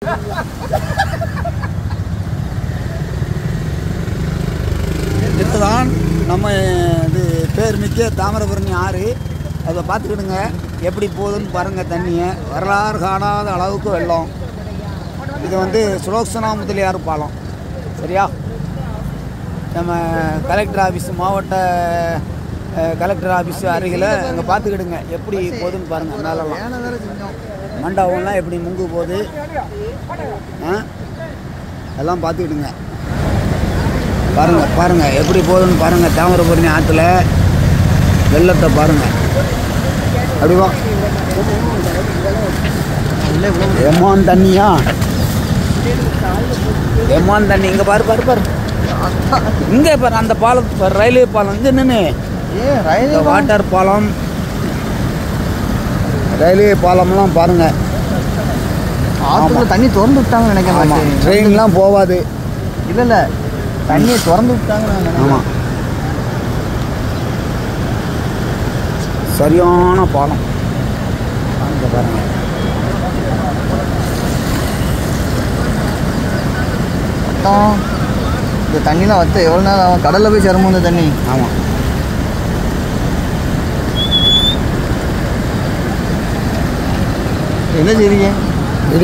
இதுதான் நம்ம இது பேர் மிக்க தாமிரபரணி ஆறு அதை பார்த்துக்கிடுங்க எப்படி போகுதுன்னு பாருங்கள் தண்ணியை வரலாறு காணாத அளவுக்கு வெள்ளம் இது வந்து சுலோக்சனா முதலியார் பாலம் சரியா நம்ம கலெக்டர் ஆஃபீஸ் மாவட்ட அஹ், கலெக்டர் ஆஃபீஸ் அருகில் அங்கே பார்த்துக்கிடுங்க எப்படி போகுதுன்னு பாருங்கள் மேலெல்லாம் ஏன வேற செஞ்சோம் மண்டபம்லாம் எப்படி முங்கு போகுது ஆ எல்லாம் பார்த்துக்கிடுங்க பாருங்க பாருங்க எப்படி போகுதுன்னு பாருங்க தாமிரபரணி ஆற்றுல வெள்ளத்தை பாருங்க அப்படிவா இல்லை இவ்வளோ எம்மான் தண்ணியா எம்மான் தண்ணி இங்கே பாரு பாரு பாரு இங்கே பாரு அந்த பாலம் பாரு, ரயில்வே பாலம் இங்கே நின்று ஏ ரயில் இந்த வாட்டர் பாலம் ரயில்வே பாலம்லாம் பாருங்க ஆற்றுல தண்ணி திறந்து விட்டாங்கன்னு ஆமாம் நினைக்கிறேன் ட்ரெயின்லாம் போகாது இல்லை இல்லை தண்ணியை திறந்து விட்டாங்கன்னு நான் நினைக்கிறேன். ஆமாம் சரியான பாலம் அங்கே பாருங்க மொத்தம் இந்த தண்ணிலாம் வத்த எவ்வளோ நேரம் ஆகும் கடலில் போய் சேருமோ இந்த தண்ணி ஆமாம் என்ன செய்றீங்க